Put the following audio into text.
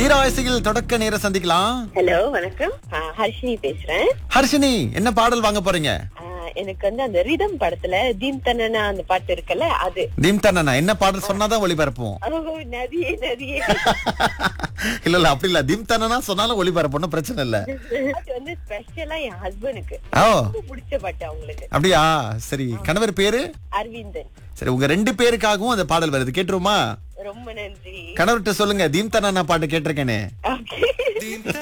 தீராவயசிகள் தொடக்க நேர சந்திக்கலாம் ஹலோ வணக்கம் ஆ, ஹர்ஷினி பேசுறேன் ஹர்ஷினி என்ன பாடல் வாங்க போறீங்க ஆ, எனக்கு வந்து அந்த ரிதம் படத்துல தீம் தன்னனா அந்த பாட்டு இருக்குல்ல அது தீம் தண்ணனா என்ன பாடல் சொன்னாதான் ஒளிபரப்புவோம் ஓ, நதியே நதியே இல்ல இல்ல அப்படி இல்ல தீம் தண்ணனா சொன்னாலும் ஒளிபரப்பணும் பிரச்சனை இல்ல அது வந்து ஸ்பெஷலா என் ஹஸ்பண்டுக்கு ஓ ரொம்ப பிடிச்ச பாட்டு அவங்களுக்கு அப்படியா சரி கணவர் பேரு அரவிந்தன் சரி உங்க ரெண்டு பேருக்காகவும் அந்த பாடல் வருது கேட்டுருமா ரொம்ப நன்றி கணவர்கிட்ட சொல்லுங்க தீம் தண்ணனா பாட்டு கேட்டிருக்கேனே ஓகே